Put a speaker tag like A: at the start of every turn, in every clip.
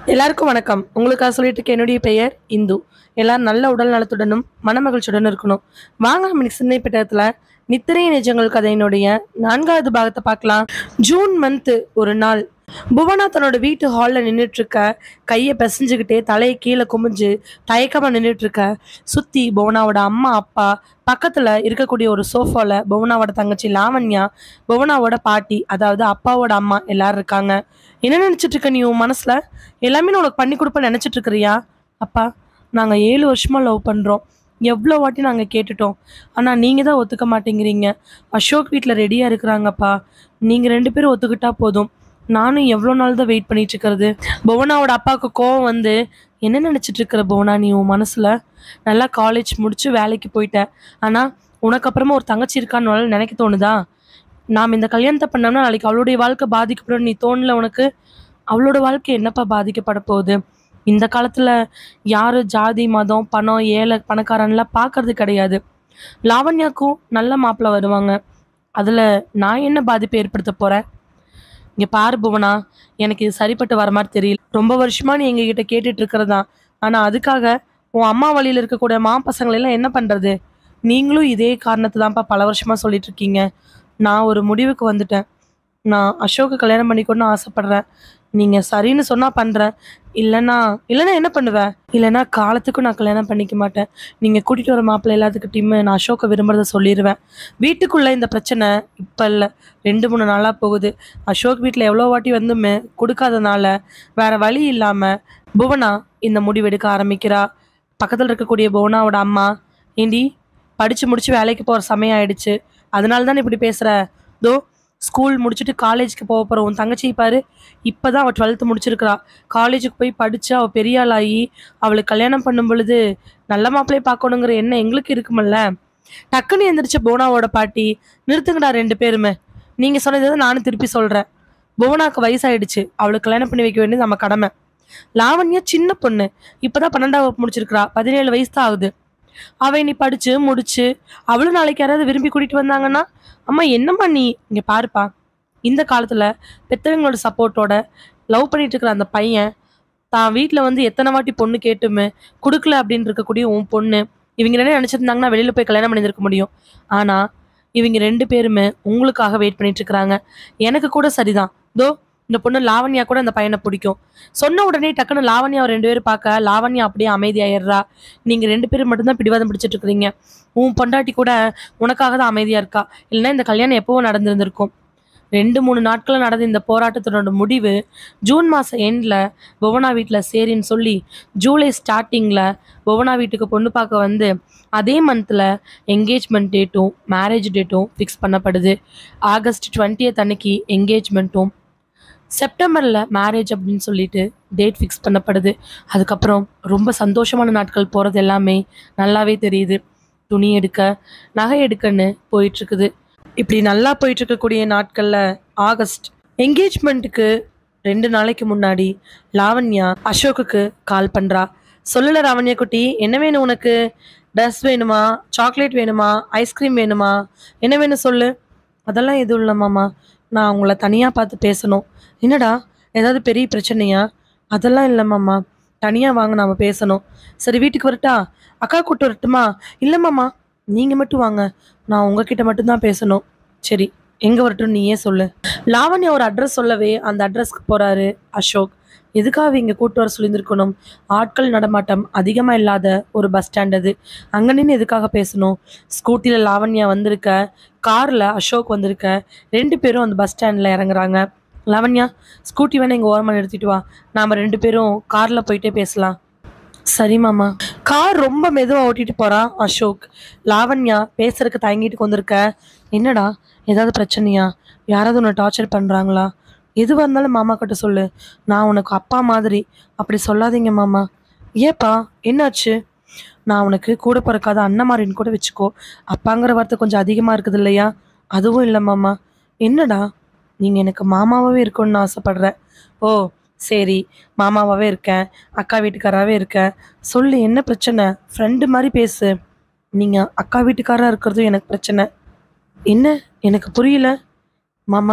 A: எல்லாருக்கும் வணக்கம் உங்களுக்காக சொல்லிட்டு இருக்க என்னுடைய பெயர் இந்து எல்லாரும் நல்ல உடல் நலத்துடனும் மனமகிழ்ச்சியுடனும் இருக்கணும் வாங்க நம்ம சின்ன பெட்டகத்தில் நித்திரை நிஜங்கள் கதையினுடைய நான்காவது பாகத்தை பார்க்கலாம் ஜூன் மந்த்து ஒரு நாள் புவனா தன்னோட வீட்டு ஹாலில் நின்றுட்டு இருக்க கையை பிசைஞ்சுக்கிட்டே தலையை கீழே குமிஞ்சு தயக்கமாக நின்றுட்டு இருக்க சுற்றி புவனாவோட அம்மா அப்பா பக்கத்தில் இருக்கக்கூடிய ஒரு சோஃபாவில் புவனாவோட தங்கச்சி லாவண்யா புவனாவோட பாட்டி அதாவது அப்பாவோட அம்மா எல்லாரும் இருக்காங்க என்ன நினச்சிட்டு இருக்க நீ உன் மனசில் எல்லாமே நான் உனக்கு பண்ணி கொடுப்பேன் நினச்சிட்டு இருக்கிறியா அப்பா நாங்கள் ஏழு வருஷமாக லவ் பண்ணுறோம் எவ்வளோ வாட்டி நாங்கள் கேட்டுட்டோம் ஆனால் நீங்கள் தான் ஒத்துக்க மாட்டேங்கிறீங்க அசோக் வீட்டில் ரெடியாக இருக்கிறாங்கப்பா நீங்கள் ரெண்டு பேரும் ஒத்துக்கிட்டா போதும் நானும் எவ்வளோ நாள் தான் வெயிட் பண்ணிட்டு இருக்கிறது புவனாவோட அப்பாவுக்கு கோவம் வந்து என்ன நினச்சிட்டு இருக்கிற புவனா நீ உன் மனசில் நல்லா காலேஜ் முடிச்சு வேலைக்கு போயிட்ட ஆனால் உனக்கு அப்புறமா ஒரு தங்கச்சி இருக்கான்னு நினைக்க தோணுதா நாம் இந்த கல்யாணத்தை பண்ணோம்னா நாளைக்கு அவளுடைய வாழ்க்கை பாதிக்கப்படும் நீ தோணல உனக்கு அவளோட வாழ்க்கை என்னப்பா பாதிக்கப்பட போகுது இந்த காலத்தில் யார் ஜாதி மதம் பணம் ஏழை பணக்காரன்லாம் பார்க்கறது கிடையாது லாவண்யாக்கும் நல்ல மாப்பிள்ளை வருவாங்க அதில் நான் என்ன பாதிப்பை ஏற்படுத்த போகிறேன் இங்கே பாரு புவனா எனக்கு இது சரிப்பட்டு வர மாதிரி தெரியல ரொம்ப வருஷமா நீ எங்ககிட்ட கேட்டுட்டு இருக்கிறதா ஆனால் அதுக்காக உன் அம்மா வழியில் இருக்கக்கூடிய மா பசங்களெல்லாம் என்ன பண்ணுறது நீங்களும் இதே காரணத்தை தான்ப்பா பல வருஷமாக சொல்லிட்டு இருக்கீங்க நான் ஒரு முடிவுக்கு வந்துட்டேன் நான் அசோக்கு கல்யாணம் பண்ணிக்கணும்னு ஆசைப்படுறேன் நீங்கள் சரின்னு சொன்னால் பண்ணுறேன் இல்லைன்னா இல்லைன்னா என்ன பண்ணுவேன் இல்லைன்னா காலத்துக்கும் நான் கல்யாணம் பண்ணிக்க மாட்டேன் நீங்கள் கூட்டிகிட்டு வர மாப்பிள்ளை எல்லாத்துக்கிட்டையுமே நான் அசோக்கை விரும்புறத சொல்லிடுவேன் வீட்டுக்குள்ளே இந்த பிரச்சனை இப்போ இல்லை ரெண்டு மூணு நாளாக போகுது அசோக் வீட்டில் எவ்வளோ வாட்டி வந்துமே கொடுக்காதனால வேற வழி இல்லாமல் புவனா இந்த முடிவெடுக்க ஆரம்பிக்கிறா பக்கத்தில் இருக்கக்கூடிய புவனாவோட அம்மா ஏண்டி படித்து முடிச்சு வேலைக்கு போகிற சமயம் ஆயிடுச்சு அதனால தான் இப்படி பேசுகிற தோ ஸ்கூல் முடிச்சுட்டு காலேஜுக்கு போக போகிற உன் தங்கச்சி பாரு இப்போ தான் அவள் டுவெல்த்து முடிச்சிருக்கிறா காலேஜுக்கு போய் படித்து அவள் பெரிய ஆளாகி அவளுக்கு கல்யாணம் பண்ணும் பொழுது நல்ல மாப்பிள்ளையை பார்க்கணுங்கிற எண்ணம் எங்களுக்கு இருக்குமல்ல டக்குன்னு எந்திரிச்ச புவனாவோட பாட்டி நிறுத்துங்கடா ரெண்டு பேருமே நீங்கள் சொன்னதை தான் நானும் திருப்பி சொல்கிறேன் புவனாக்கு வயசாயிடுச்சு அவளுக்கு கல்யாணம் பண்ணி வைக்க வேண்டியது நம்ம கடமை லாவண்யா சின்ன பொண்ணு இப்போதான் பன்னெண்டாவது வகுப்பு முடிச்சிருக்கிறா பதினேழு வயசு தான் ஆகுது அவ நீ படிச்சு முடிச்சு அவளும் நாளைக்கு யாராவது விரும்பி கூட்டிட்டு வந்தாங்கன்னா அம்மா என்னம்மா நீ இங்க பாருப்பா இந்த காலத்துல பெத்தவங்களோட சப்போர்ட்டோட லவ் பண்ணிட்டு இருக்கிற அந்த பையன் தான் வீட்டில் வந்து எத்தனை வாட்டி பொண்ணு கேட்டுமே கொடுக்கல அப்படின்னு இருக்கக்கூடிய உன் பொண்ணு இவங்க என்ன நினச்சிருந்தாங்கன்னா வெளியில் போய் கல்யாணம் பண்ணியிருக்க முடியும் ஆனால் இவங்க ரெண்டு பேருமே உங்களுக்காக வெயிட் பண்ணிட்டு இருக்கிறாங்க எனக்கு கூட சரிதான் தோ இந்த பொண்ணு லாவண்யா கூட அந்த பையனை பிடிக்கும் சொன்ன உடனே டக்குன்னு லாவண்யா ரெண்டு பேரும் பார்க்க லாவண்யா அப்படியே அமைதியாயிடுறா நீங்கள் ரெண்டு பேரும் மட்டும்தான் பிடிவாதம் பிடிச்சிட்டு இருக்கிறீங்க உன் பொண்டாட்டி கூட உனக்காக தான் அமைதியாக இருக்கா இல்லைன்னா இந்த கல்யாணம் எப்போவோ நடந்திருந்திருக்கும் ரெண்டு மூணு நாட்கள் நடந்த இந்த போராட்டத்தினோட முடிவு ஜூன் மாதம் எண்டில் புவனா வீட்டில் சரின்னு சொல்லி ஜூலை ஸ்டார்டிங்கில் புவனா வீட்டுக்கு பொண்ணு பார்க்க வந்து அதே மந்தில் என்கேஜ்மெண்ட் டேட்டும் மேரேஜ் டேட்டும் ஃபிக்ஸ் பண்ணப்படுது ஆகஸ்ட் டுவெண்ட்டியத் அன்னைக்கு என்கேஜ்மெண்ட்டும் செப்டம்பரில் மேரேஜ் அப்படின்னு சொல்லிட்டு டேட் ஃபிக்ஸ் பண்ணப்படுது அதுக்கப்புறம் ரொம்ப சந்தோஷமான நாட்கள் போகிறது எல்லாமே நல்லாவே தெரியுது துணி எடுக்க நகை எடுக்கன்னு போயிட்டுருக்குது இப்படி நல்லா போயிட்டு இருக்கக்கூடிய நாட்களில் ஆகஸ்ட் என்கேஜ்மெண்ட்டுக்கு ரெண்டு நாளைக்கு முன்னாடி லாவண்யா அசோக்குக்கு கால் பண்ணுறா சொல்லல லாவண்யா குட்டி என்ன வேணும் உனக்கு ட்ரெஸ் வேணுமா சாக்லேட் வேணுமா ஐஸ்கிரீம் வேணுமா என்ன வேணும் சொல்லு அதெல்லாம் எதுவும் இல்லை மாமா நான் உங்களை தனியாக பார்த்து பேசணும் என்னடா ஏதாவது பெரிய பிரச்சனையா அதெல்லாம் இல்லை மாமா தனியாக வாங்க நாம பேசணும் சரி வீட்டுக்கு வரட்டா அக்கா கூட்டு வரட்டுமா இல்லை மாமா நீங்கள் மட்டும் வாங்க நான் உங்ககிட்ட மட்டும்தான் பேசணும் சரி எங்கே வரட்டும் நீயே சொல்லு லாவண்யா ஒரு அட்ரஸ் சொல்லவே அந்த அட்ரஸ்க்கு போகிறாரு அசோக் எதுக்காக இங்கே கூட்டு வர சொல்லியிருந்திருக்கணும் ஆட்கள் நடமாட்டம் அதிகமாக இல்லாத ஒரு பஸ் ஸ்டாண்ட் அது அங்கே நின்று எதுக்காக பேசணும் ஸ்கூட்டியில் லாவண்யா வந்திருக்க காரில் அசோக் வந்திருக்க ரெண்டு பேரும் அந்த பஸ் ஸ்டாண்டில் இறங்குறாங்க லாவண்யா ஸ்கூட்டி வேணா இங்கே ஓரமாக நிறுத்திட்டு வா நாம் ரெண்டு பேரும் காரில் போயிட்டே பேசலாம் சரி மாமா கார் ரொம்ப மெதுவாக ஓட்டிட்டு போகிறான் அசோக் லாவண்யா பேசுறதுக்கு தயங்கிட்டு வந்திருக்க என்னடா ஏதாவது பிரச்சனையா யாராவது உன்னை டார்ச்சர் பண்ணுறாங்களா எதுவாக இருந்தாலும் மாமா கிட்ட சொல்லு நான் உனக்கு அப்பா மாதிரி அப்படி சொல்லாதீங்க மாமா ஏப்பா என்னாச்சு நான் உனக்கு கூட பிறக்காத அண்ணமாரின்னு கூட வச்சுக்கோ அப்பாங்கிற வார்த்தை கொஞ்சம் அதிகமாக இருக்குது இல்லையா அதுவும் இல்லை மாமா என்னடா நீங்கள் எனக்கு மாமாவாகவே இருக்கணும்னு ஆசைப்பட்றேன் ஓ சரி மாமாவாகவே இருக்கேன் அக்கா வீட்டுக்காராகவே இருக்கேன் சொல்லு என்ன பிரச்சனை ஃப்ரெண்டு மாதிரி பேசு நீங்கள் அக்கா வீட்டுக்காராக இருக்கிறதும் எனக்கு பிரச்சனை என்ன எனக்கு புரியல மாமா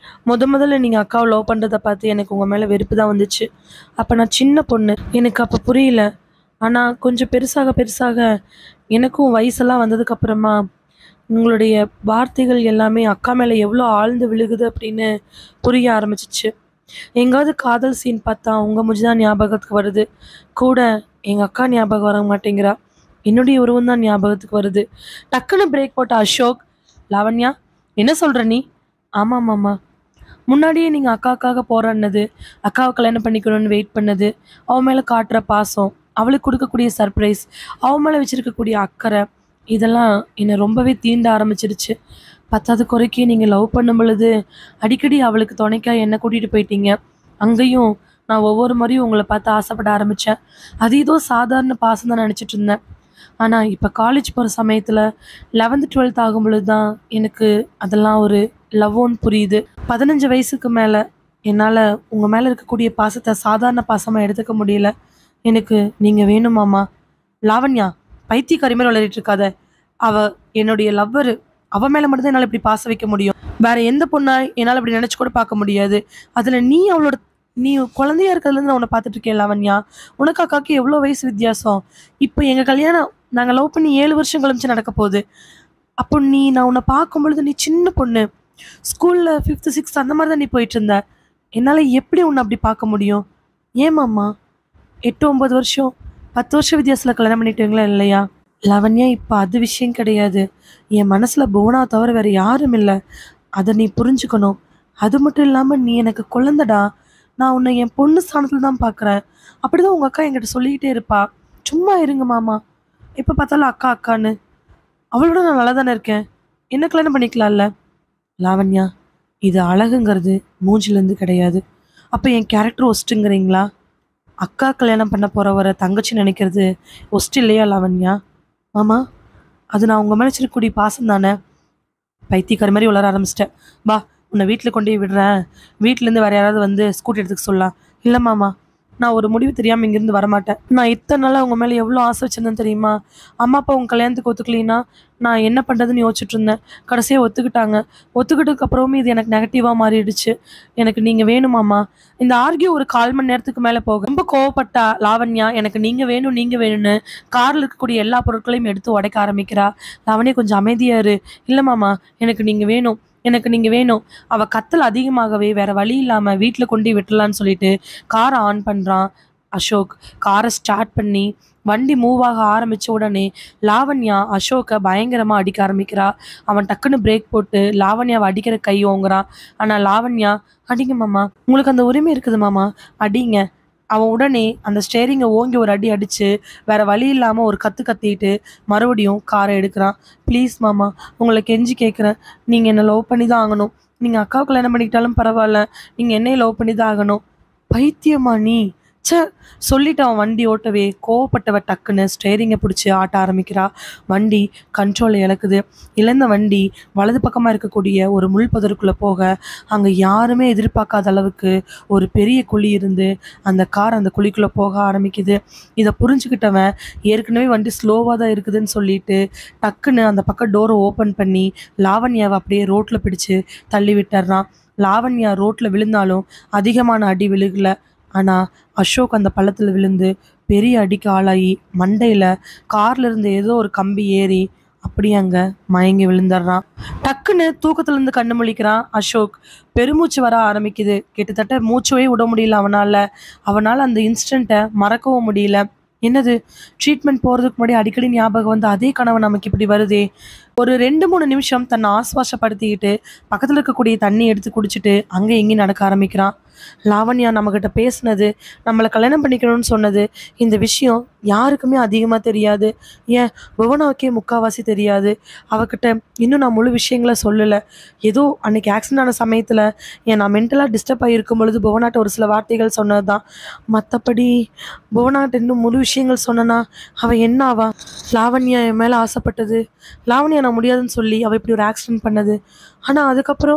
A: முத முதல்ல நீங்கள் அக்காவை லவ் பண்ணுறத பார்த்து எனக்கு உங்கள் மேலே வெறுப்பு தான் வந்துச்சு அப்போ நான் சின்ன பொண்ணு எனக்கு அப்போ புரியல ஆனால் கொஞ்சம் பெருசாக பெருசாக எனக்கும் வயசெல்லாம் வந்ததுக்கப்புறமா உங்களுடைய வார்த்தைகள் எல்லாமே அக்கா மேலே எவ்வளோ ஆழ்ந்து விழுகுது அப்படின்னு புரிய ஆரம்பிச்சிச்சு எங்காவது காதல் சீன் பார்த்தா உங்கள் மூஞ்சி தான் ஞாபகத்துக்கு வருது கூட எங்கள் அக்கா ஞாபகம் வர மாட்டேங்கிறா என்னுடைய உருவம் தான் ஞாபகத்துக்கு வருது டக்குன்னு பிரேக் போட்ட அசோக் லாவண்யா என்ன சொல்கிற நீ ஆமாம் மாமா முன்னாடியே நீங்கள் அக்காக்காக போராடினது அக்காவை கல்யாணம் பண்ணிக்கணும்னு வெயிட் பண்ணது அவன் மேலே காட்டுற பாசம் அவளுக்கு கொடுக்கக்கூடிய சர்ப்ரைஸ் அவன் மேலே வச்சிருக்கக்கூடிய அக்கறை இதெல்லாம் என்னை ரொம்பவே தீண்ட ஆரம்பிச்சிருச்சு பத்தாவது குறைக்கு நீங்கள் லவ் பண்ணும் பொழுது அடிக்கடி அவளுக்கு துணைக்கா என்னை கூட்டிகிட்டு போயிட்டீங்க அங்கேயும் நான் ஒவ்வொரு முறையும் உங்களை பார்த்து ஆசைப்பட ஆரம்பித்தேன் அது ஏதோ சாதாரண பாசம் தான் நினச்சிட்டு இருந்தேன் ஆனால் இப்போ காலேஜ் போகிற சமயத்தில் லெவன்த்து டுவெல்த் ஆகும் பொழுது தான் எனக்கு அதெல்லாம் ஒரு லவ்வோன்னு புரியுது பதினஞ்சு வயசுக்கு மேலே என்னால் உங்கள் மேலே இருக்கக்கூடிய பாசத்தை சாதாரண பாசமாக எடுத்துக்க முடியல எனக்கு நீங்கள் வேணுமாமா லாவண்யா பைத்தியக்காரி மாதிரி விளையாடிட்டு இருக்காத அவ என்னுடைய லவ்வரு அவ மேலே மட்டும்தான் என்னால் இப்படி பாசம் வைக்க முடியும் வேற எந்த பொண்ணா என்னால் இப்படி நினச்சி கூட பார்க்க முடியாது அதில் நீ அவளோட நீ குழந்தையா இருக்கிறதுலேருந்து நான் உன்னை பார்த்துட்டு இருக்கேன் லாவண்யா உனக்கு அக்காக்கு எவ்வளோ வயசு வித்தியாசம் இப்போ எங்கள் கல்யாணம் நாங்கள் லவ் பண்ணி ஏழு வருஷம் கழிச்சு நடக்க போகுது அப்போ நீ நான் உன்னை பார்க்கும் பொழுது நீ சின்ன பொண்ணு ஸ்கூலில் ஃபிஃப்த்து சிக்ஸ்த் அந்த மாதிரி தான் நீ போயிட்டு இருந்த என்னால் எப்படி உன்னை அப்படி பார்க்க முடியும் ஏமாம்மா எட்டு ஒம்பது வருஷம் பத்து வருஷம் வித்தியாசத்தில் கல்யாணம் பண்ணிட்டீங்களா இல்லையா லவண்யா இப்போ அது விஷயம் கிடையாது என் மனசில் புவனா தவிர வேறு யாரும் இல்லை அதை நீ புரிஞ்சுக்கணும் அது மட்டும் இல்லாமல் நீ எனக்கு குழந்தடா நான் உன்னை என் பொண்ணு ஸ்தானத்தில் தான் பார்க்குறேன் அப்படி தான் உங்கள் அக்கா என்கிட்ட சொல்லிக்கிட்டே இருப்பா சும்மா இருங்க மாமா எப்போ பார்த்தாலும் அக்கா அக்கான்னு அவளோட நான் நல்லா தானே இருக்கேன் என்ன கல்யாணம் பண்ணிக்கலாம்ல லாவண்யா இது அழகுங்கிறது மூஞ்சிலேருந்து கிடையாது அப்போ என் கேரக்டர் ஒஸ்ட்டுங்கிறீங்களா அக்கா கல்யாணம் பண்ண போகிறவரை தங்கச்சி நினைக்கிறது ஒஸ்ட் இல்லையா லாவண்யா மாமா அது நான் உங்கள் மேலே வச்சிருக்கக்கூடிய பாசம் தானே பைத்தியக்கார மாதிரி வளர ஆரம்பிச்சிட்டேன் வா உன்னை வீட்டில் கொண்டு போய் விடுறேன் வீட்டிலேருந்து வேறு யாராவது வந்து ஸ்கூட்டி எடுத்துக்க சொல்லலாம் இல்லை மாமா நான் ஒரு முடிவு தெரியாமல் இங்கேருந்து வரமாட்டேன் நான் இத்தனை நாளாக உங்கள் மேலே எவ்வளோ ஆசை வச்சிருந்தேன் தெரியுமா அம்மா அப்பா உங்கள் கல்யாணத்துக்கு ஒத்துக்கலைன்னா நான் என்ன பண்ணுறதுன்னு யோசிச்சுட்டு இருந்தேன் கடைசியாக ஒத்துக்கிட்டாங்க ஒத்துக்கிட்டதுக்கு அப்புறமும் இது எனக்கு நெகட்டிவாக மாறிடுச்சு எனக்கு நீங்கள் வேணுமாம்மா இந்த ஆர்கியூ ஒரு கால் மணி நேரத்துக்கு மேலே போகும் ரொம்ப கோவப்பட்டா லாவண்யா எனக்கு நீங்கள் வேணும் நீங்கள் வேணும்னு காரில் இருக்கக்கூடிய எல்லா பொருட்களையும் எடுத்து உடைக்க ஆரம்பிக்கிறா லாவண்யா கொஞ்சம் அமைதியா இரு இல்லை மாமா எனக்கு நீங்கள் வேணும் எனக்கு நீங்கள் வேணும் அவள் கத்தல் அதிகமாகவே வேற வழி இல்லாமல் வீட்டில் கொண்டு போய் விட்டுலான்னு சொல்லிட்டு காரை ஆன் பண்ணுறான் அசோக் காரை ஸ்டார்ட் பண்ணி வண்டி மூவ் ஆக ஆரம்பிச்ச உடனே லாவண்யா அசோக்கை பயங்கரமாக அடிக்க ஆரம்பிக்கிறா அவன் டக்குன்னு பிரேக் போட்டு லாவண்யாவை அடிக்கிற கை ஓங்குறான் ஆனால் லாவண்யா அடிங்க மாமா உங்களுக்கு அந்த உரிமை இருக்குது மாமா அடிங்க அவன் உடனே அந்த ஸ்டேரிங்கை ஓங்கி ஒரு அடி அடிச்சு வேற வழி இல்லாமல் ஒரு கத்து கத்திட்டு மறுபடியும் காரை எடுக்கிறான் ப்ளீஸ் மாமா உங்களை கெஞ்சி கேட்குறேன் நீங்கள் என்னை லவ் பண்ணி தான் ஆகணும் நீங்கள் அக்காவை கல்யாணம் பண்ணிக்கிட்டாலும் பரவாயில்ல நீங்கள் என்னையை லவ் பண்ணி தான் ஆகணும் பைத்தியமா நீ ச்சே சொல்லிட்டு அவன் வண்டி ஓட்டவே கோவப்பட்டவ டக்குன்னு ஸ்டேரிங்கை பிடிச்சி ஆட்ட ஆரம்பிக்கிறா வண்டி கண்ட்ரோலை இழக்குது இழந்த வண்டி வலது பக்கமாக இருக்கக்கூடிய ஒரு முள் புதருக்குள்ளே போக அங்கே யாருமே எதிர்பார்க்காத அளவுக்கு ஒரு பெரிய குழி இருந்து அந்த கார் அந்த குழிக்குள்ளே போக ஆரம்பிக்குது இதை புரிஞ்சுக்கிட்டவன் ஏற்கனவே வண்டி ஸ்லோவாக தான் இருக்குதுன்னு சொல்லிட்டு டக்குன்னு அந்த பக்கம் டோரை ஓப்பன் பண்ணி லாவண்யாவை அப்படியே ரோட்டில் பிடிச்சு தள்ளி விட்டுறான் லாவண்யா ரோட்டில் விழுந்தாலும் அதிகமான அடி விழுகல ஆனால் அசோக் அந்த பள்ளத்தில் விழுந்து பெரிய அடிக்கு ஆளாகி மண்டையில் கார்ல இருந்து ஏதோ ஒரு கம்பி ஏறி அப்படியே அங்கே மயங்கி விழுந்துடுறான் டக்குன்னு தூக்கத்துலேருந்து கண்ணு முழிக்கிறான் அசோக் பெருமூச்சு வர ஆரம்பிக்குது கிட்டத்தட்ட மூச்சவே விட முடியல அவனால் அவனால் அந்த இன்ஸ்டண்ட்டை மறக்கவும் முடியல என்னது ட்ரீட்மெண்ட் போகிறதுக்கு முன்னாடி அடிக்கடி ஞாபகம் வந்து அதே கனவு நமக்கு இப்படி வருதே ஒரு ரெண்டு மூணு நிமிஷம் தன்னை ஆஸ்வாசப்படுத்திக்கிட்டு பக்கத்தில் இருக்கக்கூடிய தண்ணி எடுத்து குடிச்சிட்டு அங்கே எங்கேயும் நடக்க ஆரம்பிக்கிறான் லாவண்யா நம்மக்கிட்ட பேசுனது நம்மளை கல்யாணம் பண்ணிக்கணும்னு சொன்னது இந்த விஷயம் யாருக்குமே அதிகமாக தெரியாது ஏன் புவனாவுக்கே முக்காவாசி தெரியாது அவகிட்ட இன்னும் நான் முழு விஷயங்களை சொல்லலை ஏதோ அன்னைக்கு ஆக்சிடென்ட் ஆன சமயத்தில் ஏன் நான் மென்டலாக டிஸ்டர்ப் ஆகிருக்கும் பொழுது புவனாட்ட ஒரு சில வார்த்தைகள் சொன்னது தான் மற்றபடி புவனாட்ட இன்னும் முழு விஷயங்கள் சொன்னனா அவள் என்ன ஆவா லாவண்யா என் மேலே ஆசைப்பட்டது லாவண்யா நான் முடியாதுன்னு சொல்லி அவள் இப்படி ஒரு ஆக்சிடென்ட் பண்ணது ஆனால் அதுக்கப்புறம்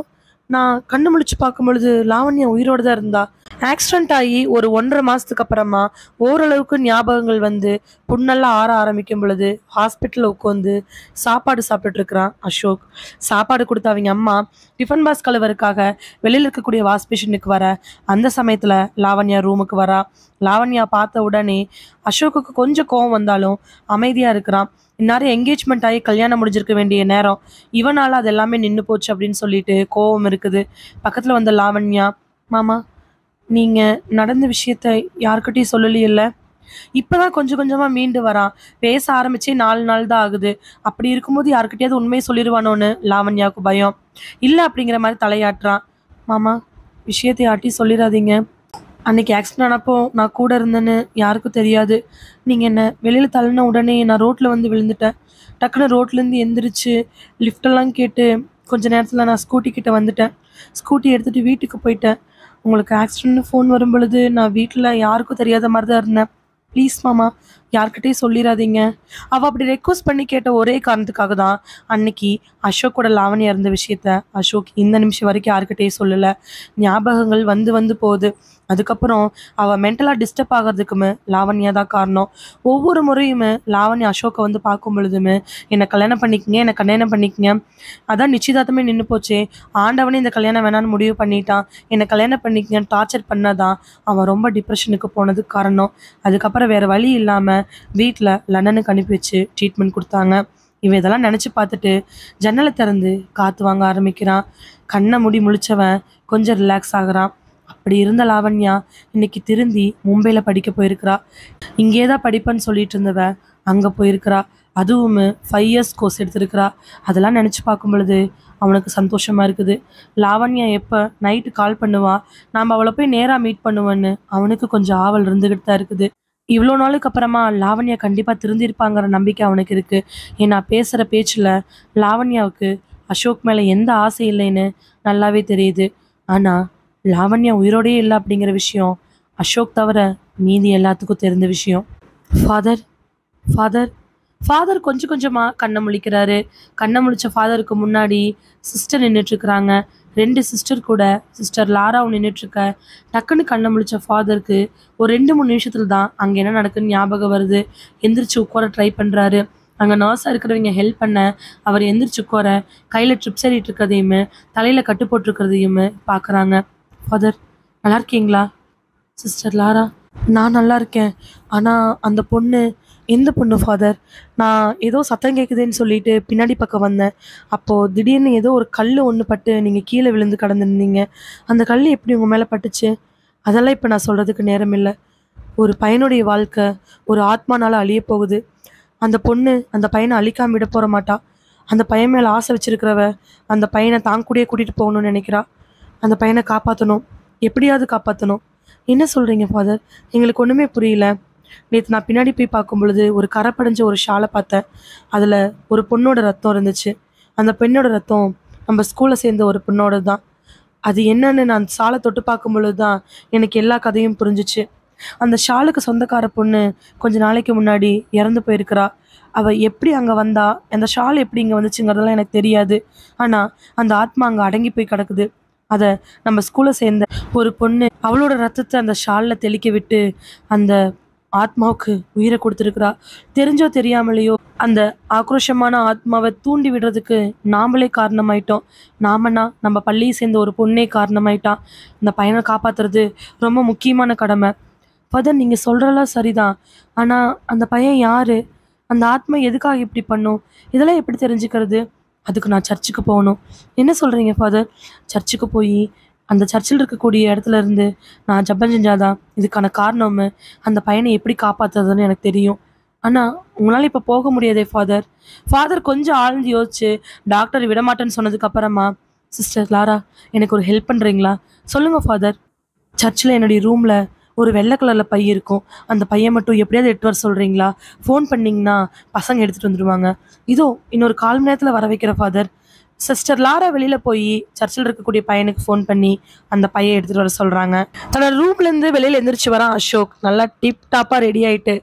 A: நான் கண்ணு முழிச்சு பார்க்கும் பொழுது லாவண்யா உயிரோட தான் இருந்தா ஆக்சிடென்ட் ஆகி ஒரு ஒன்றரை மாசத்துக்கு அப்புறமா ஓரளவுக்கு ஞாபகங்கள் வந்து புண்ணெல்லாம் ஆற ஆரம்பிக்கும் பொழுது ஹாஸ்பிட்டலில் உட்காந்து சாப்பாடு சாப்பிட்டுட்டு இருக்கிறான் அசோக் சாப்பாடு கொடுத்த அவங்க அம்மா டிஃபன் பாக்ஸ் கழுவருக்காக வெளியில் இருக்கக்கூடிய வாஷ் பேஷனுக்கு வர அந்த சமயத்தில் லாவண்யா ரூமுக்கு வரா லாவண்யா பார்த்த உடனே அசோக்குக்கு கொஞ்சம் கோவம் வந்தாலும் அமைதியாக இருக்கிறான் இந்நேரம் என்கேஜ்மெண்ட் ஆகி கல்யாணம் முடிஞ்சிருக்க வேண்டிய நேரம் இவனால அது எல்லாமே நின்று போச்சு அப்படின்னு சொல்லிட்டு கோவம் இருக்குது பக்கத்தில் வந்த லாவண்யா மாமா நீங்கள் நடந்த விஷயத்த யார்கிட்டயும் சொல்லலையில்ல இப்போதான் கொஞ்சம் கொஞ்சமாக மீண்டு வரான் பேச ஆரம்பிச்சே நாலு நாள் தான் ஆகுது அப்படி இருக்கும்போது யார்கிட்டயாவது உண்மையை சொல்லிடுவானோன்னு லாவண்யாவுக்கு பயம் இல்லை அப்படிங்கிற மாதிரி தலையாட்டுறான் மாமா விஷயத்தை யார்ட்டையும் சொல்லிடாதீங்க அன்னைக்கு ஆக்சிடென்ட் ஆனப்போ நான் கூட இருந்தேன்னு யாருக்கும் தெரியாது நீங்கள் என்ன வெளியில் தள்ளின உடனே நான் ரோட்டில் வந்து விழுந்துட்டேன் டக்குன்னு ரோட்லேருந்து எந்திரிச்சு லிஃப்டெல்லாம் கேட்டு கொஞ்ச நேரத்தில் நான் ஸ்கூட்டி கிட்ட வந்துட்டேன் ஸ்கூட்டி எடுத்துகிட்டு வீட்டுக்கு போயிட்டேன் உங்களுக்கு ஆக்சிடென்ட்னு ஃபோன் வரும் பொழுது நான் வீட்டில் யாருக்கும் தெரியாத மாதிரி தான் இருந்தேன் ப்ளீஸ் மாமா யார்கிட்டயும் சொல்லிடாதீங்க அவள் அப்படி ரெக்வஸ்ட் பண்ணி கேட்ட ஒரே காரணத்துக்காக தான் அன்னைக்கு அசோக்கோட லாவணியா இருந்த விஷயத்த அசோக் இந்த நிமிஷம் வரைக்கும் யார்கிட்டயும் சொல்லலை ஞாபகங்கள் வந்து வந்து போகுது அதுக்கப்புறம் அவள் மென்டலாக டிஸ்டர்ப் ஆகிறதுக்குமே லாவண்யா தான் காரணம் ஒவ்வொரு முறையுமே லாவண்யா அசோக்கை வந்து பார்க்கும் பொழுதுமே என்னை கல்யாணம் பண்ணிக்கங்க என்னை கல்யாணம் பண்ணிக்கங்க அதான் நிச்சயதார்த்தமே நின்று போச்சே ஆண்டவனே இந்த கல்யாணம் வேணான்னு முடிவு பண்ணிட்டான் என்னை கல்யாணம் பண்ணிக்கங்கன்னு டார்ச்சர் பண்ணதான் அவன் ரொம்ப டிப்ரெஷனுக்கு போனதுக்கு காரணம் அதுக்கப்புறம் வேற வழி இல்லாமல் வீட்டில் லண்டனுக்கு அனுப்பி வச்சு ட்ரீட்மெண்ட் கொடுத்தாங்க இவன் இதெல்லாம் நினச்சி பார்த்துட்டு ஜன்னலை திறந்து காற்று வாங்க ஆரம்பிக்கிறான் கண்ணை மூடி முழிச்சவன் கொஞ்சம் ரிலாக்ஸ் ஆகுறான் அப்படி இருந்த லாவண்யா இன்னைக்கு திருந்தி மும்பையில் படிக்க போயிருக்கிறா இங்கே தான் படிப்பேன்னு சொல்லிட்டு இருந்தவ அங்கே போயிருக்கிறா அதுவும் ஃபைவ் இயர்ஸ் கோர்ஸ் எடுத்திருக்கிறா அதெல்லாம் நினச்சி பார்க்கும் பொழுது அவனுக்கு சந்தோஷமாக இருக்குது லாவண்யா எப்போ நைட்டு கால் பண்ணுவா நாம் அவளை போய் நேராக மீட் பண்ணுவேன்னு அவனுக்கு கொஞ்சம் ஆவல் இருந்துக்கிட்டு தான் இருக்குது இவ்வளோ நாளுக்கு அப்புறமா லாவண்யா கண்டிப்பாக திருந்திருப்பாங்கிற நம்பிக்கை அவனுக்கு இருக்குது ஏன்னா பேசுகிற பேச்சில் லாவண்யாவுக்கு அசோக் மேலே எந்த ஆசை இல்லைன்னு நல்லாவே தெரியுது ஆனால் லாவண்யா உயிரோடயே இல்லை அப்படிங்கிற விஷயம் அசோக் தவிர மீதி எல்லாத்துக்கும் தெரிந்த விஷயம் ஃபாதர் ஃபாதர் ஃபாதர் கொஞ்சம் கொஞ்சமாக கண்ணை முழிக்கிறாரு கண்ணை முழிச்ச ஃபாதருக்கு முன்னாடி சிஸ்டர் நின்றுட்டுருக்குறாங்க ரெண்டு சிஸ்டர் கூட சிஸ்டர் லாராவும் நின்றுட்டுருக்க டக்குன்னு கண்ணை முழிச்ச ஃபாதருக்கு ஒரு ரெண்டு மூணு நிமிஷத்துல தான் அங்கே என்ன நடக்குன்னு ஞாபகம் வருது எந்திரிச்சு உட்கார ட்ரை பண்ணுறாரு அங்கே நர்ஸாக இருக்கிறவங்க ஹெல்ப் பண்ண அவர் எந்திரிச்சு உட்கார கையில் ட்ரிப்ஸ் ஏறிட்டு இருக்கிறதையுமே தலையில் கட்டு போட்டிருக்கிறதையுமே பார்க்குறாங்க ஃபாதர் நல்லா இருக்கீங்களா சிஸ்டர் லாரா நான் நல்லா இருக்கேன் ஆனால் அந்த பொண்ணு எந்த பொண்ணு ஃபாதர் நான் ஏதோ சத்தம் கேட்குதுன்னு சொல்லிட்டு பின்னாடி பக்கம் வந்தேன் அப்போது திடீர்னு ஏதோ ஒரு கல் ஒன்று பட்டு நீங்கள் கீழே விழுந்து கடந்துருந்தீங்க அந்த கல் எப்படி உங்கள் மேலே பட்டுச்சு அதெல்லாம் இப்போ நான் சொல்கிறதுக்கு நேரம் இல்லை ஒரு பையனுடைய வாழ்க்கை ஒரு ஆத்மானால அழிய போகுது அந்த பொண்ணு அந்த பையனை அழிக்காம விட போற மாட்டா அந்த பையன் மேலே ஆசை வச்சிருக்கிறவ அந்த பையனை தான் கூடயே கூட்டிகிட்டு போகணும்னு நினைக்கிறா அந்த பையனை காப்பாற்றணும் எப்படியாவது காப்பாற்றணும் என்ன சொல்கிறீங்க ஃபாதர் எங்களுக்கு ஒன்றுமே புரியல நேற்று நான் பின்னாடி போய் பார்க்கும் பொழுது ஒரு கரை படிஞ்ச ஒரு ஷாலை பார்த்தேன் அதில் ஒரு பொண்ணோட ரத்தம் இருந்துச்சு அந்த பெண்ணோட ரத்தம் நம்ம ஸ்கூலில் சேர்ந்த ஒரு பொண்ணோட தான் அது என்னன்னு நான் சாலை தொட்டு பார்க்கும் பொழுது தான் எனக்கு எல்லா கதையும் புரிஞ்சிச்சு அந்த ஷாலுக்கு சொந்தக்கார பொண்ணு கொஞ்ச நாளைக்கு முன்னாடி இறந்து போயிருக்கிறா அவள் எப்படி அங்கே வந்தா அந்த ஷால் எப்படி இங்கே வந்துச்சுங்கிறதெல்லாம் எனக்கு தெரியாது ஆனால் அந்த ஆத்மா அங்கே அடங்கி போய் கிடக்குது அதை நம்ம ஸ்கூலில் சேர்ந்த ஒரு பொண்ணு அவளோட ரத்தத்தை அந்த ஷாலில் தெளிக்க விட்டு அந்த ஆத்மாவுக்கு உயிரை கொடுத்துருக்குறா தெரிஞ்சோ தெரியாமலேயோ அந்த ஆக்ரோஷமான ஆத்மாவை தூண்டி விடுறதுக்கு நாமளே காரணமாயிட்டோம் நாமனா நம்ம பள்ளியை சேர்ந்த ஒரு பொண்ணே காரணமாயிட்டான் இந்த பையனை காப்பாத்துறது ரொம்ப முக்கியமான கடமை ஃபதர் நீங்கள் சொல்கிறலாம் சரிதான் ஆனால் அந்த பையன் யார் அந்த ஆத்மா எதுக்காக இப்படி பண்ணும் இதெல்லாம் எப்படி தெரிஞ்சுக்கிறது அதுக்கு நான் சர்ச்சுக்கு போகணும் என்ன சொல்கிறீங்க ஃபாதர் சர்ச்சுக்கு போய் அந்த சர்ச்சில் இருக்கக்கூடிய இடத்துல இருந்து நான் ஜப்பம் செஞ்சாதான் இதுக்கான காரணம் அந்த பையனை எப்படி காப்பாற்றுறதுன்னு எனக்கு தெரியும் ஆனால் உங்களால் இப்போ போக முடியாதே ஃபாதர் ஃபாதர் கொஞ்சம் ஆழ்ந்து யோசிச்சு டாக்டர் விடமாட்டேன்னு சொன்னதுக்கு அப்புறமா சிஸ்டர் லாரா எனக்கு ஒரு ஹெல்ப் பண்ணுறீங்களா சொல்லுங்கள் ஃபாதர் சர்ச்சில் என்னுடைய ரூமில் ஒரு வெள்ளை கலரில் பை இருக்கும் அந்த பையன் மட்டும் எப்படியாவது எட்டு வர சொல்கிறீங்களா ஃபோன் பண்ணிங்கன்னா பசங்க எடுத்துகிட்டு வந்துடுவாங்க இதோ இன்னொரு கால் மணி நேரத்தில் வர வைக்கிற ஃபாதர் சிஸ்டர் லாரா வெளியில் போய் சர்ச்சில் இருக்கக்கூடிய பையனுக்கு ஃபோன் பண்ணி அந்த பையன் எடுத்துகிட்டு வர சொல்கிறாங்க தன்னோட ரூம்லேருந்து வெளியில் எந்திரிச்சு வரான் அசோக் நல்லா டிப் டாப்பாக ரெடி ஆகிட்டு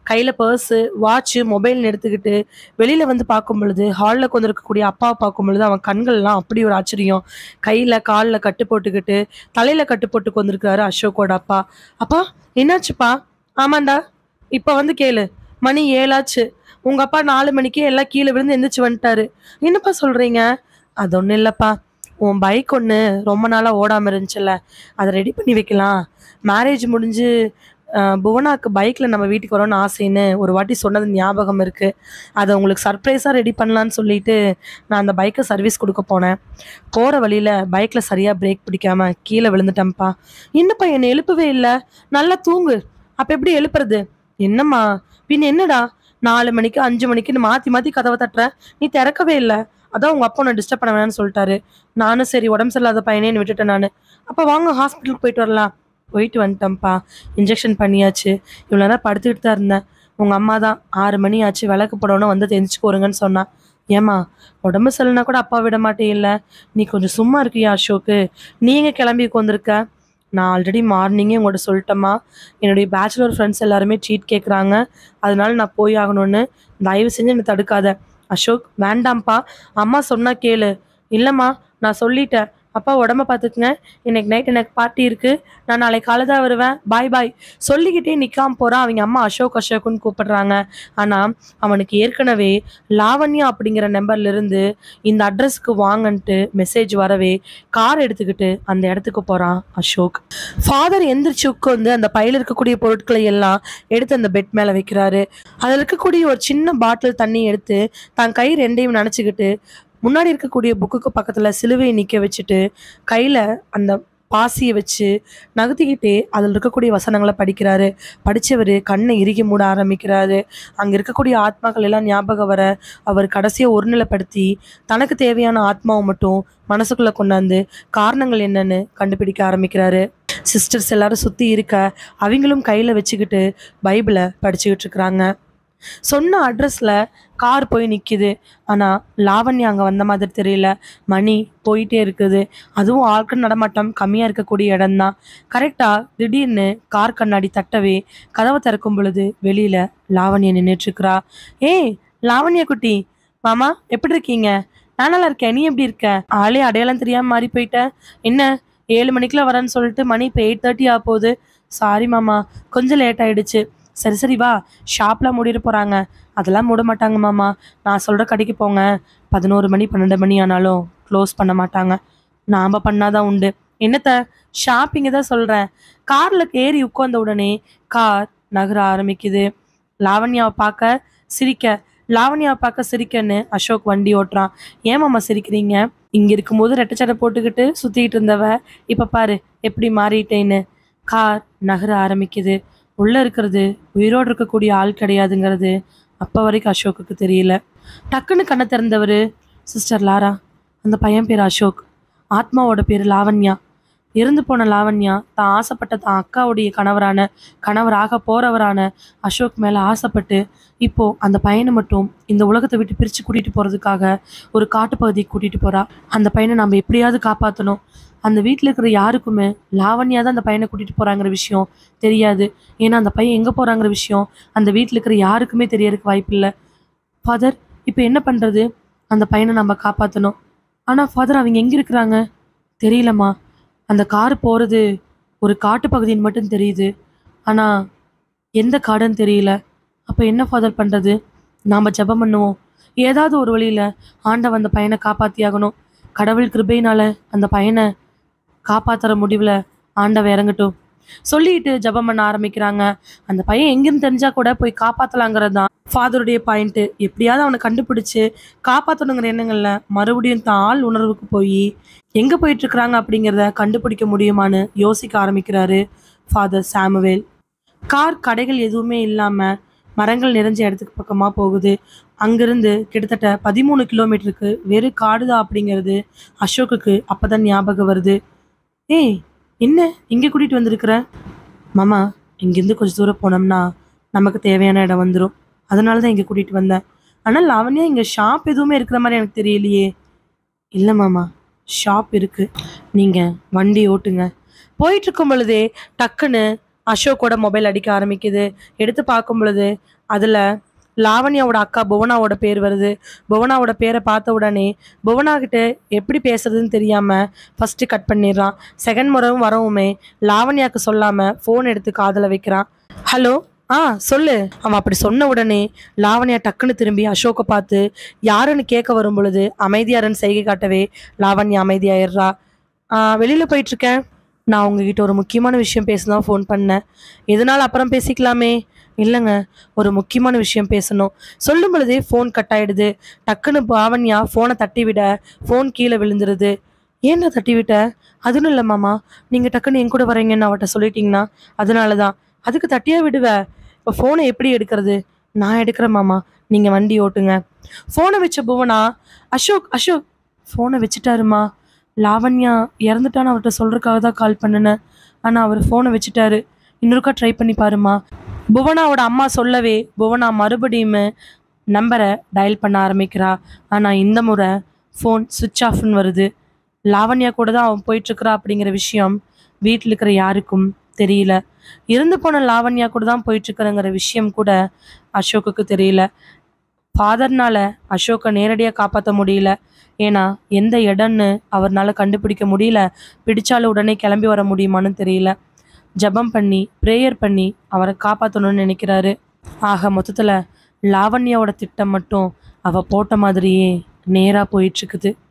A: கையில் பர்ஸு வாட்ச்சு மொபைல்னு எடுத்துக்கிட்டு வெளியில் வந்து பார்க்கும் பொழுது ஹாலில் இருக்கக்கூடிய அப்பாவை பார்க்கும் பொழுது அவன் கண்கள்லாம் அப்படி ஒரு ஆச்சரியம் கையில் காலில் கட்டு போட்டுக்கிட்டு தலையில் கட்டு போட்டு வந்திருக்காரு அசோக்கோட அப்பா அப்பா என்னாச்சுப்பா ஆமாண்டா இப்போ வந்து கேளு மணி ஏழாச்சு உங்கள் அப்பா நாலு மணிக்கே எல்லாம் கீழே விழுந்து எந்திரிச்சு வந்துட்டாரு என்னப்பா சொல்கிறீங்க அது ஒன்றும் இல்லைப்பா உன் பைக் ஒன்று ரொம்ப நாளாக ஓடாமல் இருந்துச்சுல்ல அதை ரெடி பண்ணி வைக்கலாம் மேரேஜ் முடிஞ்சு அஹ், புவனாக்கு பைக்கில் நம்ம வீட்டுக்கு வரோன்னு ஆசைன்னு ஒரு வாட்டி சொன்னது ஞாபகம் இருக்குது அதை உங்களுக்கு சர்ப்ரைஸாக ரெடி பண்ணலான்னு சொல்லிட்டு நான் அந்த பைக்கை சர்வீஸ் கொடுக்க போனேன் போகிற வழியில் பைக்கில் சரியாக பிரேக் பிடிக்காம கீழே விழுந்துட்டேன்ப்பா என்னப்பா என்னை எழுப்பவே இல்லை நல்லா தூங்கு அப்போ எப்படி எழுப்புறது என்னம்மா பின்ன என்னடா நாலு மணிக்கு அஞ்சு மணிக்குன்னு மாற்றி மாற்றி கதவை தட்டுற நீ திறக்கவே இல்லை அதான் உங்கள் அப்பா உன்னை டிஸ்டர்ப் பண்ண வேணாம்னு சொல்லிட்டாரு நானும் சரி உடம்பு சரியில்லாத பையனேன்னு விட்டுட்டேன் நான் அப்போ வாங்க ஹாஸ்பிட்டலுக்கு போயிட்டு வரலாம் போயிட்டு வந்துட்டேன்ப்பா இன்ஜெக்ஷன் பண்ணியாச்சு இவ்வளோ நேரம் படுத்துக்கிட்டு தான் இருந்தேன் உங்கள் அம்மா தான் ஆறு மணி ஆச்சு விளக்கு போடணும் வந்து தெரிஞ்சுக்கோருங்கன்னு சொன்னா ஏம்மா உடம்பு சரியில்லைனா கூட அப்பா விட மாட்டே இல்லை நீ கொஞ்சம் சும்மா இருக்கியா அசோக்கு நீங்கள் கிளம்பி உட்காந்துருக்க நான் ஆல்ரெடி மார்னிங்கே உங்கள்கிட்ட சொல்லிட்டேம்மா என்னுடைய பேச்சுலர் ஃப்ரெண்ட்ஸ் எல்லாருமே ட்ரீட் கேட்குறாங்க அதனால நான் போய் ஆகணும்னு தயவு செஞ்சு என்னை தடுக்காத அசோக் வேண்டாம்ப்பா அம்மா சொன்னா கேளு இல்லைம்மா நான் சொல்லிட்டேன் அப்பா உடம்ப பார்த்துக்குங்க இன்னைக்கு நைட் எனக்கு பார்ட்டி இருக்கு நான் நாளைக்கு காலை தான் வருவேன் பாய் பாய் சொல்லிக்கிட்டே நிற்காம போகிறான் அவங்க அம்மா அசோக் அசோக்குன்னு கூப்பிடுறாங்க ஆனால் அவனுக்கு ஏற்கனவே லாவண்யா அப்படிங்கிற நம்பர்ல இருந்து இந்த அட்ரஸ்க்கு வாங்கன்ட்டு மெசேஜ் வரவே கார் எடுத்துக்கிட்டு அந்த இடத்துக்கு போகிறான் அசோக் ஃபாதர் எந்திரிச்சு உட்காந்து அந்த பையில இருக்கக்கூடிய பொருட்களை எல்லாம் எடுத்து அந்த பெட் மேலே வைக்கிறாரு அதில் இருக்கக்கூடிய ஒரு சின்ன பாட்டில் தண்ணி எடுத்து தன் கை ரெண்டையும் நினச்சிக்கிட்டு முன்னாடி இருக்கக்கூடிய புக்குக்கு பக்கத்தில் சிலுவையை நிற்க வச்சுட்டு கையில் அந்த பாசியை வச்சு நகர்த்திக்கிட்டே அதில் இருக்கக்கூடிய வசனங்களை படிக்கிறாரு படித்தவர் கண்ணை இறுகி மூட ஆரம்பிக்கிறாரு அங்கே இருக்கக்கூடிய ஆத்மாக்கள் எல்லாம் ஞாபகம் வர அவர் கடைசியாக ஒருநிலைப்படுத்தி தனக்கு தேவையான ஆத்மாவை மட்டும் மனசுக்குள்ளே கொண்டாந்து காரணங்கள் என்னன்னு கண்டுபிடிக்க ஆரம்பிக்கிறாரு சிஸ்டர்ஸ் எல்லாரும் சுற்றி இருக்க அவங்களும் கையில் வச்சுக்கிட்டு பைபிளை படிச்சுக்கிட்டு இருக்கிறாங்க சொன்ன அட்ரஸில் கார் போய் நிற்கிது ஆனால் லாவண்யா அங்கே வந்த மாதிரி தெரியல மணி போயிட்டே இருக்குது அதுவும் ஆட்கள் நடமாட்டம் கம்மியாக இருக்கக்கூடிய இடம்தான் கரெக்டாக திடீர்னு கார் கண்ணாடி தட்டவே கதவை திறக்கும் பொழுது வெளியில் லாவண்யா நின்றுட்டுருக்குறா ஏய் லாவண்யா குட்டி மாமா எப்படி இருக்கீங்க நான் நல்லா இருக்கேன் நீ எப்படி இருக்க ஆளே அடையாளம் தெரியாமல் மாறி போயிட்ட என்ன ஏழு மணிக்குள்ள வரேன்னு சொல்லிட்டு மணி இப்போ எயிட் தேர்ட்டி ஆக போகுது சாரி மாமா கொஞ்சம் லேட் ஆயிடுச்சு சரி சரி வா ஷாப்லாம் மூடிட்டு போகிறாங்க அதெல்லாம் மூட மாட்டாங்க மாமா நான் சொல்கிற கடைக்கு போங்க பதினோரு மணி பன்னெண்டு மணி ஆனாலும் க்ளோஸ் பண்ண மாட்டாங்க நாம் பண்ணாதான் உண்டு என்னத்த ஷாப்பிங்க தான் சொல்கிறேன் காரில் ஏறி உட்கார்ந்த உடனே கார் நகர ஆரம்பிக்குது லாவண்யாவை பார்க்க சிரிக்க லாவண்யாவை பார்க்க சிரிக்கன்னு அசோக் வண்டி ஓட்டுறான் ஏன் மாமா சிரிக்கிறீங்க இங்கே இருக்கும்போது ரெட்டச்சடை போட்டுக்கிட்டு சுற்றிக்கிட்டு இருந்தவ இப்போ பாரு எப்படி மாறிட்டேன்னு கார் நகர ஆரம்பிக்குது உள்ளே இருக்கிறது உயிரோடு இருக்கக்கூடிய ஆள் கிடையாதுங்கிறது அப்போ வரைக்கும் அசோக்குக்கு தெரியல டக்குன்னு கண்ணை திறந்தவர் சிஸ்டர் லாரா அந்த பையன் பேர் அசோக் ஆத்மாவோட பேர் லாவண்யா இறந்து போன லாவண்யா தான் ஆசைப்பட்ட தான் அக்காவுடைய கணவரான கணவராக போறவரான அசோக் மேலே ஆசைப்பட்டு இப்போ அந்த பையனை மட்டும் இந்த உலகத்தை விட்டு பிரித்து கூட்டிட்டு போறதுக்காக ஒரு காட்டுப்பகுதிக்கு கூட்டிட்டு போறா அந்த பையனை நம்ம எப்படியாவது காப்பாற்றணும் அந்த வீட்டில் இருக்கிற யாருக்குமே லாவண்யா தான் அந்த பையனை கூட்டிட்டு போறாங்கிற விஷயம் தெரியாது ஏன்னா அந்த பையன் எங்கே போறாங்கிற விஷயம் அந்த வீட்டில் இருக்கிற யாருக்குமே தெரியறதுக்கு வாய்ப்பில்லை ஃபாதர் இப்போ என்ன பண்ணுறது அந்த பையனை நம்ம காப்பாற்றணும் ஆனால் ஃபாதர் அவங்க எங்கே இருக்கிறாங்க தெரியலம்மா அந்த கார் போகிறது ஒரு காட்டு பகுதின்னு மட்டும் தெரியுது ஆனால் எந்த காடுன்னு தெரியல அப்போ என்ன ஃபாதர் பண்ணுறது நாம் ஜெபம் பண்ணுவோம் ஏதாவது ஒரு வழியில் ஆண்டவன் அந்த பையனை காப்பாற்றியாகணும் கடவுள் கிருபையினால அந்த பையனை காப்பாற்றுற முடிவில் ஆண்டவன் இறங்கட்டும் சொல்லிட்டு ஜெபம் பண்ண ஆரம்பிக்கிறாங்க அந்த பையன் எங்கேருந்து தெரிஞ்சா கூட போய் காப்பாற்றலாங்கிறது தான் ஃபாதருடைய பாயிண்ட்டு எப்படியாவது அவனை கண்டுபிடிச்சு காப்பாற்றணுங்கிற எண்ணங்களில் மறுபடியும் தான் ஆள் உணர்வுக்கு போய் எங்கே போயிட்டு இருக்கிறாங்க அப்படிங்கிறத கண்டுபிடிக்க முடியுமான்னு யோசிக்க ஆரம்பிக்கிறாரு ஃபாதர் சாமுவேல் கார் கடைகள் எதுவுமே இல்லாமல் மரங்கள் நிறைஞ்ச இடத்துக்கு பக்கமாக போகுது அங்கிருந்து கிட்டத்தட்ட பதிமூணு கிலோமீட்டருக்கு வெறும் காடுதான் அப்படிங்கிறது அசோக்குக்கு அப்பதான் ஞாபகம் வருது ஏய் என்ன இங்கே கூட்டிகிட்டு வந்திருக்கிற மாமா இங்கேருந்து கொஞ்சம் தூரம் போனோம்னா நமக்கு தேவையான இடம் வந்துடும் அதனால தான் இங்கே கூட்டிகிட்டு வந்தேன் ஆனால் லாவண்யா இங்கே ஷாப் எதுவுமே இருக்கிற மாதிரி எனக்கு தெரியலையே இல்லை மாமா ஷாப் இருக்கு நீங்கள் வண்டி ஓட்டுங்க போயிட்டு இருக்கும் பொழுதே டக்குன்னு அசோக்கோட மொபைல் அடிக்க ஆரம்பிக்குது எடுத்து பார்க்கும் பொழுது அதில் லாவண்யாவோட அக்கா புவனாவோட பேர் வருது புவனாவோட பேரை பார்த்த உடனே புவனா கிட்ட எப்படி பேசுறதுன்னு தெரியாமல் ஃபஸ்ட்டு கட் பண்ணிடுறான் செகண்ட் முறையும் வரவுமே லாவண்யாவுக்கு சொல்லாமல் ஃபோன் எடுத்து காதில் வைக்கிறான் ஹலோ ஆ சொல்லு அவன் அப்படி சொன்ன உடனே லாவண்யா டக்குன்னு திரும்பி அசோக்கை பார்த்து யாருன்னு கேட்க வரும் பொழுது அமைதியாரன் செய்கை காட்டவே லாவண்யா அமைதியாயிடுறா "ஆ, வெளியில போயிட்டு இருக்கேன் நான் உங்ககிட்ட ஒரு முக்கியமான விஷயம் பேச தான் ஃபோன் பண்ணேன் எதனால அப்புறம் பேசிக்கலாமே இல்லைங்க ஒரு முக்கியமான விஷயம் பேசணும் சொல்லும் பொழுதே ஃபோன் கட் ஆயிடுது டக்குன்னு லாவண்யா ஃபோனை தட்டி விட ஃபோன் கீழே விழுந்துருது ஏன்டா தட்டி விட்ட அதுவும் இல்லை மாமா நீங்கள் டக்குன்னு என் கூட வரீங்கன்னு அவட்ட சொல்லிட்டீங்கன்னா அதனால தான் அதுக்கு தட்டியா விடுவ இப்போ ஃபோனை எப்படி எடுக்கிறது நான் எடுக்கிறேன் மாமா நீங்கள் வண்டி ஓட்டுங்க ஃபோனை வச்ச புவனா அசோக் அசோக் ஃபோனை வச்சுட்டாருமா லாவண்யா இறந்துட்டான்னு அவர்கிட்ட சொல்கிறதுக்காக தான் கால் பண்ணினேன் ஆனால் அவர் ஃபோனை வச்சுட்டாரு இன்னொருக்கா ட்ரை பண்ணி பாருமா புவனாவோட அம்மா சொல்லவே புவனா மறுபடியும் நம்பரை டயல் பண்ண ஆரம்பிக்கிறா ஆனால் இந்த முறை ஃபோன் சுவிட்ச் ஆஃப்னு வருது லாவண்யா கூட தான் அவன் போயிட்டுருக்கிறா அப்படிங்கிற விஷயம் வீட்டில் இருக்கிற யாருக்கும் தெரியல இருந்து போன லாவண்யா கூட தான் போயிட்டுருக்கிறங்கிற விஷயம் கூட அசோக்குக்கு தெரியல ஃபாதர்னால அசோக்கை நேரடியாக காப்பாற்ற முடியல ஏன்னா எந்த இடம்னு அவர்னால கண்டுபிடிக்க முடியல பிடிச்சாலும் உடனே கிளம்பி வர முடியுமான்னு தெரியல ஜெபம் பண்ணி ப்ரேயர் பண்ணி அவரை காப்பாற்றணும்னு நினைக்கிறாரு ஆக மொத்தத்தில் லாவண்யாவோட திட்டம் மட்டும் அவ போட்ட மாதிரியே நேராக போயிட்டுருக்குது